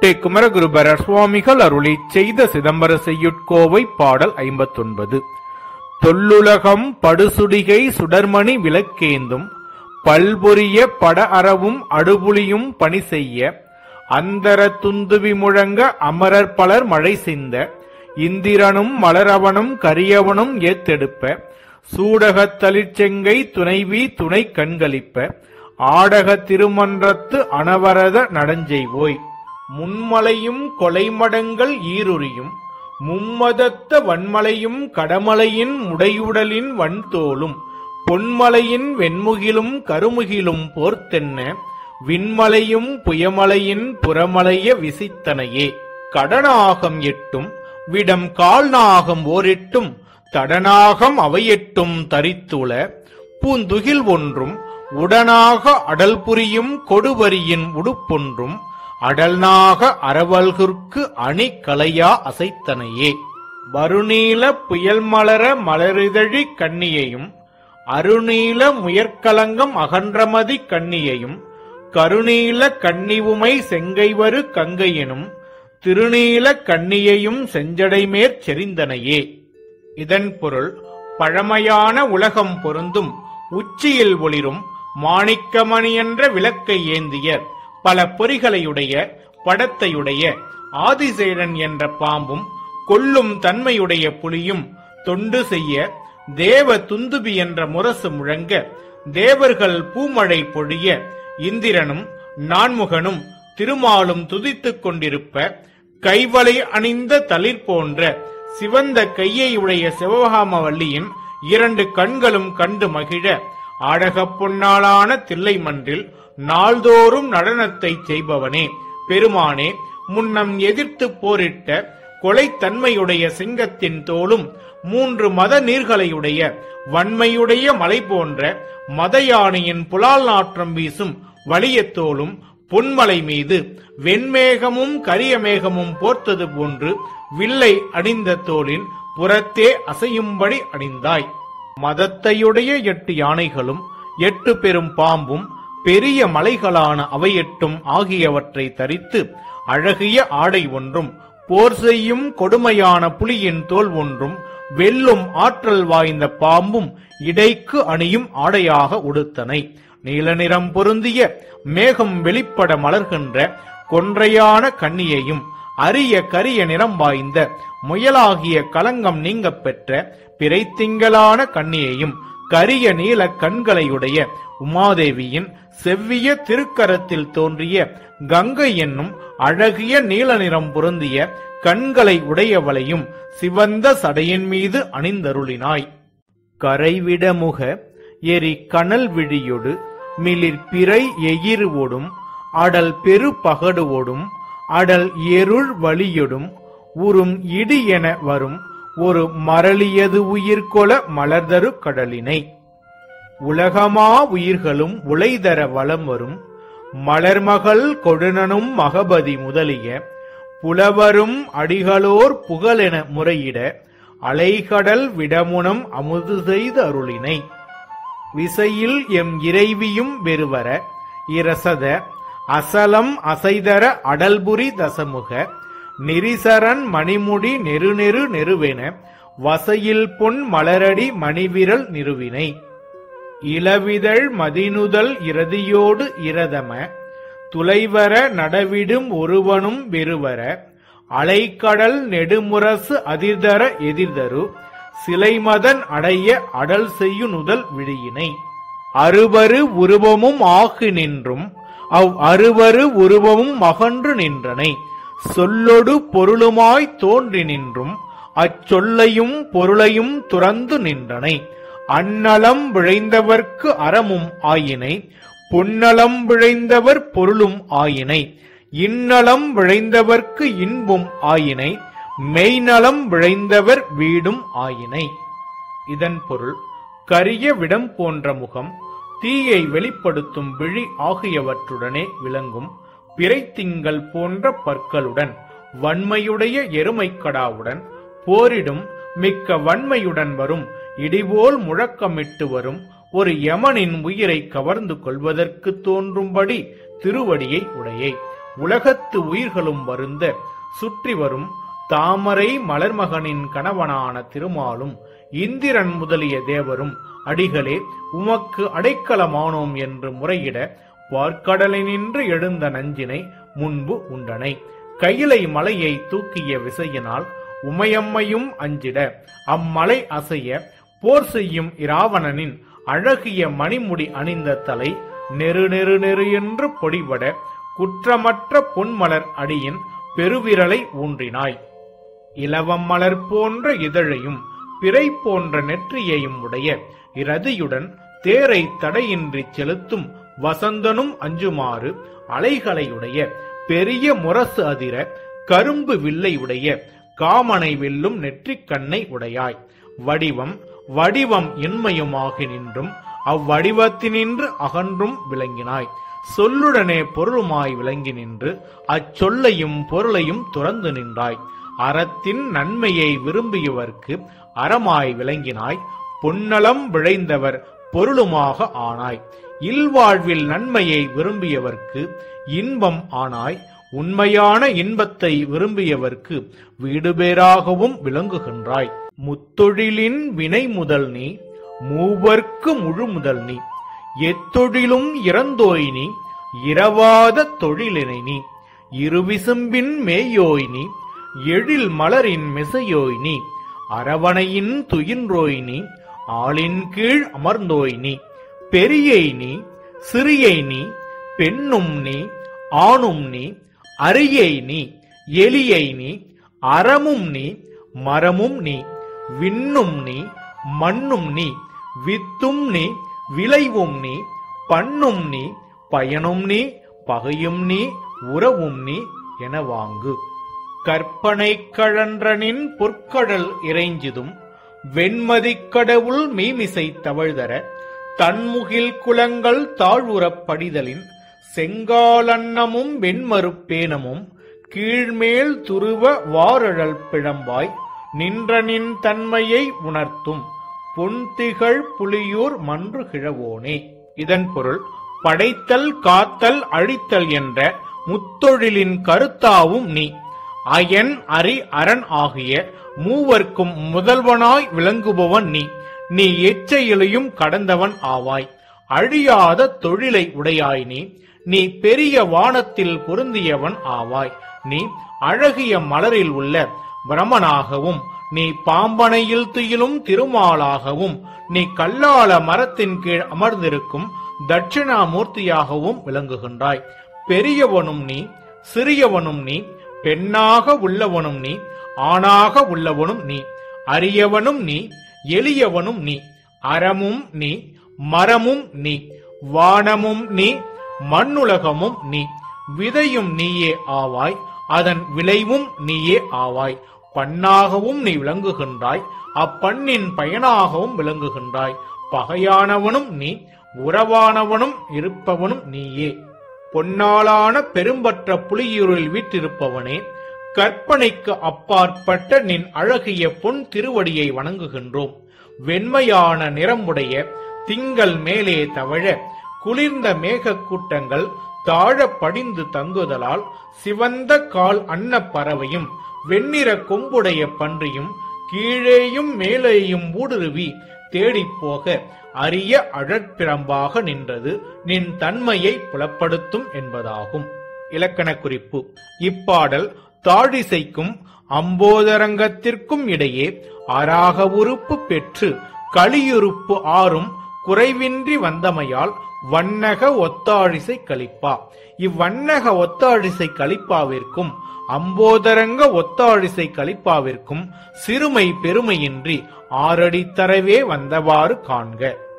கோட்டை குமரகுருபரர் சுவாமிகள் அருளி செய்த சிதம்பர செய்யுட்கோவை பாடல் ஐம்பத்தொன்பது தொல்லுலகம் படுசுடிகை சுடர்மணி விளக்கேந்தும் பல்பொரிய பட அறவும் அடுபுலியும் பணி செய்ய அந்தர துந்துவி முழங்க அமரர் பலர் மழை சிந்த இந்திரனும் மலரவனும் கரியவனும் ஏத்தெடுப்ப சூடகத் தளிர்ச்செங்கை துணைவி துணை கண்களிப்ப ஆடக திருமன்றத்து அனவரத நடஞ்செய்வோய் முன்மலையும் கொலைமடங்கள் ஈருரியும் மும்மதத்த வன்மலையும் கடமலையின் முடையுடலின் வன்தோலும் பொன்மலையின் வெண்முகிலும் கருமுகிலும் போர்த்தென்ன விண்மலையும் புயமலையின் புறமலைய விசித்தனையே கடனாகம் எட்டும் விடம் கால்நாகம் ஓரெட்டும் தடனாகம் அவையெட்டும் தரித்துள பூந்துகில் ஒன்றும் உடனாக அடல் புரியும் கொடுவரியின் உடுப்பொன்றும் அடல்நாக அரவல்குற்கு அணி கலையா அசைத்தனையே வருநீல புயல் மலர மலரிதழி கண்ணியையும் அருநீல முயற்கலங்கம் அகன்றமதி கண்ணியையும் கருநீல கன்னிவுமை செங்கைவரு கங்கையினும் திருநீல கண்ணியையும் செஞ்சடைமேற் செறிந்தனையே இதன் பொருள் பழமையான உலகம் பொருந்தும் உச்சியில் ஒளிரும் மாணிக்கமணி என்ற விளக்கை ஏந்திய பல பொறிகளையுடைய படத்தையுடைய ஆதிசேரன் என்ற பாம்பும் கொல்லும் தன்மையுடைய புலியும் தொண்டு செய்ய தேவ துந்துபி என்ற முரசு முழங்க தேவர்கள் பூமழை பொழிய இந்திரனும் நான்முகனும் திருமாலும் துதித்துக் கொண்டிருப்ப கைவளை அணிந்த தளிர் போன்ற சிவந்த கையையுடைய சிவகாமவல்லியின் இரண்டு கண்களும் கண்டு மகிழ ஆடகப் பொன்னாளான தில்லை மன்றில் நாள்தோறும் நடனத்தை செய்பவனே பெருமானே முன்னம் எதிர்த்து போரிட்ட கொலைத்தன்மையுடைய சிங்கத்தின் தோளும் மூன்று மத நீர்களையுடைய வன்மையுடைய மலை போன்ற மத யானையின் புலால் நாற்றம் வீசும் வலியத் தோளும் பொன்மலை மீது வெண்மேகமும் கரிய மேகமும் போர்த்தது போன்று வில்லை அணிந்த தோளின் புறத்தே அசையும்படி அணிந்தாய் மதத்தையுடைய எட்டு யானைகளும் எட்டு பெரும் பாம்பும் பெரிய மலைகளான அவை எட்டும் ஆகியவற்றை தரித்து அழகிய ஆடை ஒன்றும் போர் செய்யும் கொடுமையான புலியின் தோல் ஒன்றும் வெல்லும் ஆற்றல் வாய்ந்த பாம்பும் இடைக்கு அணியும் ஆடையாக உடுத்தனை நீல நிறம் பொருந்திய மேகம் வெளிப்பட மலர்கின்ற கொன்றையான கண்ணியையும் அரிய கரிய நிறம் வாய்ந்த முயலாகிய கலங்கம் நீங்கப் பெற்ற பிறைத்திங்களான கண்ணியையும் கரிய நீல கண்களையுடைய உமாதேவியின் செவ்விய திருக்கரத்தில் தோன்றிய கங்கை என்னும் அழகிய நீல நிறம் பொருந்திய கண்களை உடையவளையும் சிவந்த சடையின் மீது அணிந்தருளினாய் கரைவிடமுக எரி கனல் விழியொடு மிளிர் பிறை எயிறுவொடும் அடல் பெரு பகடுவொடும் அடல் எருள் வழியொடும் உறும் இடி என வரும் ஒரு மரளியது உயிர்கொல மலர்தரு கடலினை உலகமா உயிர்களும் உலைதர வலம் வரும் மலர்மகள் கொடுனனும் மகபதி முதலிய புலவரும் அடிகளோர் புகழென முறையிட அலைகடல் விடமுனம் அமுது செய்த அருளினை விசையில் எம் இறைவியும் வெறுவர இரசத அசலம் அசைதர அடல்புரி தசமுக நெரிசரன் மணிமுடி நெருநெரு நெருவென வசையில் பொன் மலரடி மணிவிரல் நிறுவினை இளவிதழ் மதினுதல் இரதியோடு இரதம துளைவர நடவிடும் ஒருவனும் வெறுவர அலைக்கடல் நெடுமுரசு அதிர்தர எதிர்தரு சிலைமதன் அடைய அடல் செய்யு நுதல் விழியினை அறுவரு உருவமும் ஆகு நின்றும் அவ் அறுவரு உருவமும் மகன்று நின்றனை சொல்லொடு பொருளுமாய் தோன்றி நின்றும் அச்சொல்லையும் பொருளையும் துறந்து நின்றனை அந்நலம் விழைந்தவர்க்கு அறமும் ஆயினை பொன்னலம் விழைந்தவர் பொருளும் ஆயினை இன்னலம் விழைந்தவர்க்கு இன்பும் ஆயினை மெய்நலம் விழைந்தவர் வீடும் ஆயினை இதன் பொருள் கரிய விடம் போன்ற முகம் தீயை வெளிப்படுத்தும் விழி ஆகியவற்றுடனே விளங்கும் பிறைத்திங்கள் போன்ற பற்களுடன் வன்மையுடைய எருமைக்கடாவுடன் போரிடும் மிக்க வன்மையுடன் வரும் இடிபோல் முழக்கமிட்டு வரும் ஒரு யமனின் உயிரை கவர்ந்து கொள்வதற்கு தோன்றும்படி திருவடியை உடையை உலகத்து உயிர்களும் வருந்த சுற்றி வரும் தாமரை மலர்மகனின் கணவனான திருமாலும் இந்திரன் முதலிய தேவரும் அடிகளே உமக்கு அடைக்கலமானோம் என்று முறையிட பார்க்கடலினின்று எழுந்த நஞ்சினை முன்பு உண்டனை கையிலை மலையை தூக்கிய விசையினால் உமையம்மையும் அஞ்சிட அம்மலை அசைய போர் செய்யும் இராவணனின் அழகிய மணிமுடி அணிந்த தலை நெரு நெரு நெரு என்று பொடிபட குற்றமற்ற பொன்மலர் அடியின் பெருவிரலை ஊன்றினாய் இலவம் மலர் போன்ற இதழையும் பிறை போன்ற நெற்றியையும் உடைய இரதியுடன் தேரை தடையின்றி செலுத்தும் வசந்தனும் அஞ்சுமாறு அலைகளையுடைய பெரிய முரசு அதிர கரும்பு வில்லை உடைய காமனை வெல்லும் நெற்றிக் கண்ணை உடையாய் வடிவம் வடிவம் இன்மையுமாகி நின்றும் அவ்வடிவத்தினின்று அகன்றும் விளங்கினாய் சொல்லுடனே பொருளுமாய் விளங்கி நின்று அச்சொல்லையும் பொருளையும் துறந்து நின்றாய் அறத்தின் நன்மையை விரும்பியவர்க்கு அறமாய் விளங்கினாய் பொன்னலம் விளைந்தவர் பொருளுமாக ஆனாய் இல்வாழ்வில் நன்மையை விரும்பியவர்க்கு இன்பம் ஆனாய் உண்மையான இன்பத்தை விரும்பியவர்க்கு வீடுபேராகவும் விளங்குகின்றாய் முத்தொழிலின் வினை முதல் நீ மூவர்க்கு முழு முதல் நீ எத்தொழிலும் இறந்தோய் நீ இரவாத தொழிலினை நீ இருவிசும்பின் மேயோய் நீ எழில் மலரின் மிசையோய் நீ அரவணையின் துயின்றோய் நீ ஆளின் கீழ் அமர்ந்தோய் நீ பெரியை நீ சிறியை நீ பெண்ணும் நீ ஆணும் நீ அரியை நீ எலியை நீ அறமும் நீ மரமும் நீ விண்ணும் நீ மண்ணும் நீ வித்தும் நீ விளைவும் நீ பண்ணும் நீ பயனும் நீ பகையும் நீ உறவும் நீ என வாங்கு கற்பனை கழன்றனின் பொற்கடல் இறைஞ்சிதும் வெண்மதிக் கடவுள் மீமிசை தவழ்தர தன்முகில் குலங்கள் தாழ்வுறப் படிதலின் செங்காலன்னமும் வெண்மறுப்பேனமும் கீழ்மேல் துருவ வாரழல் பிழம்பாய் நின்றனின் தன்மையை உணர்த்தும் பொன்திகழ் புலியூர் மன்று கிழவோனே இதன் பொருள் படைத்தல் காத்தல் அழித்தல் என்ற முத்தொழிலின் கருத்தாவும் நீ அயன் அரி அரண் ஆகிய மூவர்க்கும் முதல்வனாய் விளங்குபவன் நீ நீ எச்சையிலையும் கடந்தவன் ஆவாய் அழியாத தொழிலை உடையாய் நீ நீ பெரிய வானத்தில் பொருந்தியவன் ஆவாய் நீ அழகிய மலரில் உள்ள பிரமனாகவும் நீ பாம்பனையில் துயிலும் திருமாலாகவும் நீ கல்லால மரத்தின் கீழ் அமர்ந்திருக்கும் தட்சிணாமூர்த்தியாகவும் விளங்குகின்றாய் பெரியவனும் நீ சிறியவனும் நீ பெண்ணாக உள்ளவனும் நீ ஆணாக உள்ளவனும் நீ அரியவனும் நீ எளியவனும் நீ அறமும் நீ மரமும் நீ வானமும் நீ மண்ணுலகமும் நீ விதையும் நீயே ஆவாய் அதன் விளைவும் நீயே ஆவாய் பண்ணாகவும் நீ விளங்குகின்றாய் அப்பண்ணின் பயனாகவும் விளங்குகின்றாய் பகையானவனும் நீ உறவானவனும் இருப்பவனும் நீயே பொன்னாலான பெரும்பற்ற புலியூரில் வீற்றிருப்பவனே கற்பனைக்கு அப்பாற்பட்ட நின் அழகிய பொன் திருவடியை வணங்குகின்றோம் வெண்மையான நிறமுடைய திங்கள் மேலே தவழ குளிர்ந்த மேகக் கூட்டங்கள் தாழ படிந்து தங்குதலால் சிவந்த கால் அன்ன பறவையும் வெண்ணிற கொம்புடைய பன்றியும் கீழேயும் மேலேயும் ஊடுருவி தேடிப் போக அரிய அழற்பிரம்பாக நின்றது நின் தன்மையை புலப்படுத்தும் என்பதாகும் இலக்கண குறிப்பு இப்பாடல் தாழிசைக்கும் அம்போதரங்கத்திற்கும் இடையே அராக உறுப்பு பெற்று களியுறுப்பு ஆறும் குறைவின்றி வந்தமையால் வண்ணக ஒத்தாழிசை கலிப்பா இவ்வண்ணக ஒத்தாழிசை கலிப்பாவிற்கும் அம்போதரங்க ஒத்தாழிசை கலிப்பாவிற்கும் சிறுமை பெருமையின்றி ஆறடி தரவே வந்தவாறு காண்க